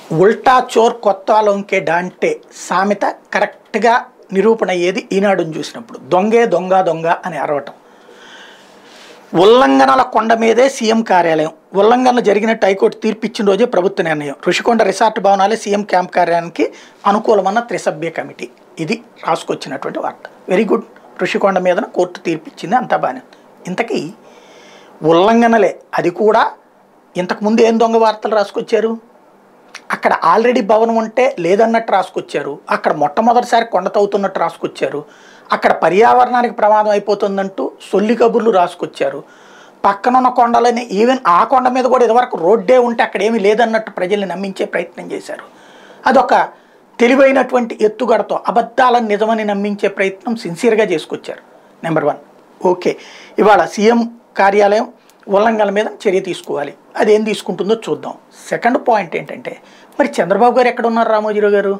ఉల్టా చోర్ కొత్త లొంకే డాంటే సామెత కరెక్ట్గా నిరూపణ అయ్యేది ఈనాడుని చూసినప్పుడు దొంగే దొంగ దొంగ అని అరవటం ఉల్లంఘనల కొండ మీదే సీఎం కార్యాలయం ఉల్లంఘనలు జరిగినట్టు హైకోర్టు తీర్పిచ్చిన రోజే ప్రభుత్వ నిర్ణయం ఋషికొండ రిసార్ట్ భవనాలే సీఎం క్యాంప్ కార్యాలయానికి అనుకూలమన్న త్రిసభ్య కమిటీ ఇది రాసుకొచ్చినటువంటి వార్త వెరీ గుడ్ ఋషికొండ మీదన కోర్టు తీర్పిచ్చింది అంతా బాగానే ఉంది. ఇంతకీ ఉల్లంఘనలే అది కూడా ఇంతకుముందు ఏం దొంగ వార్తలు రాసుకొచ్చారు అక్కడ ఆల్రెడీ భవనం ఉంటే లేదన్నట్టు రాసుకొచ్చారు అక్కడ మొట్టమొదటిసారి కొండ తవ్వుతున్నట్టు రాసుకొచ్చారు అక్కడ పర్యావరణానికి ప్రమాదం అయిపోతుందంటూ సొల్లి కబుర్లు రాసుకొచ్చారు పక్కనున్న కొండలని ఈవెన్ ఆ కొండ మీద కూడా ఇదివరకు రోడ్డే ఉంటే అక్కడ ఏమీ లేదన్నట్టు ప్రజల్ని నమ్మించే ప్రయత్నం చేశారు అదొక తెలివైనటువంటి ఎత్తుగడతో అబద్ధాలను నిజమని నమ్మించే ప్రయత్నం సిన్సియర్గా చేసుకొచ్చారు నెంబర్ వన్ ఓకే ఇవాళ సీఎం కార్యాలయం ఉల్లంఘనల మీద చర్య తీసుకోవాలి అది ఏం తీసుకుంటుందో చూద్దాం సెకండ్ పాయింట్ ఏంటంటే మరి చంద్రబాబు గారు ఎక్కడ ఉన్నారు రామోజీరావు గారు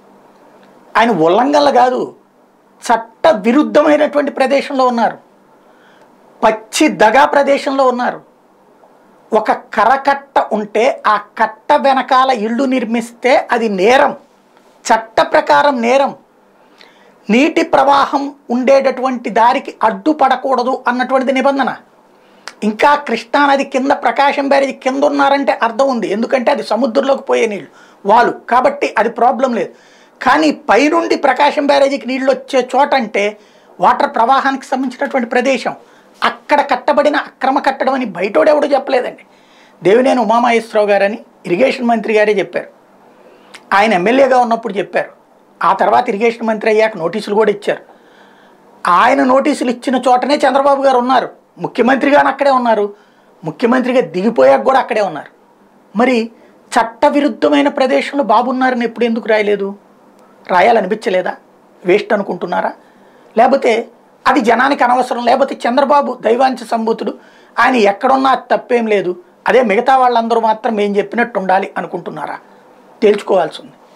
ఆయన ఉల్లంఘనలు కాదు చట్ట విరుద్ధమైనటువంటి ప్రదేశంలో ఉన్నారు పచ్చి దగా ప్రదేశంలో ఉన్నారు ఒక కరకట్ట ఉంటే ఆ కట్ట వెనకాల ఇల్లు నిర్మిస్తే అది నేరం చట్ట ప్రకారం నేరం నీటి ప్రవాహం ఉండేటటువంటి దారికి అడ్డుపడకూడదు అన్నటువంటిది నిబంధన ఇంకా కృష్ణానది కింద ప్రకాశం బ్యారేజ్ కింద ఉన్నారంటే అర్థం ఉంది ఎందుకంటే అది సముద్రంలోకి పోయే నీళ్ళు వాళ్ళు కాబట్టి అది ప్రాబ్లం లేదు కానీ పైనుండి ప్రకాశం బ్యారేజీకి నీళ్ళు వచ్చే చోట అంటే వాటర్ ప్రవాహానికి సంబంధించినటువంటి ప్రదేశం అక్కడ కట్టబడిన అక్రమ కట్టడం అని బయటోడు ఎవడు చెప్పలేదండి దేవినేని ఉమామహేశ్వరరావు గారని ఇరిగేషన్ మంత్రి గారే చెప్పారు ఆయన ఎమ్మెల్యేగా ఉన్నప్పుడు చెప్పారు ఆ తర్వాత ఇరిగేషన్ మంత్రి అయ్యాక నోటీసులు కూడా ఇచ్చారు ఆయన నోటీసులు ఇచ్చిన చోటనే చంద్రబాబు గారు ఉన్నారు ముఖ్యమంత్రిగాను అక్కడే ఉన్నారు ముఖ్యమంత్రిగా దిగిపోయాక కూడా అక్కడే ఉన్నారు మరి చట్ట విరుద్ధమైన ప్రదేశంలో బాబు ఉన్నారని ఎప్పుడు ఎందుకు రాయలేదు రాయాలనిపించలేదా వేస్ట్ అనుకుంటున్నారా లేకపోతే అది జనానికి అనవసరం లేకపోతే చంద్రబాబు దైవాంశ సంభూతుడు ఆయన ఎక్కడున్నా అది తప్పేం లేదు అదే మిగతా వాళ్ళందరూ మాత్రం మేము చెప్పినట్టు ఉండాలి అనుకుంటున్నారా తేల్చుకోవాల్సి ఉంది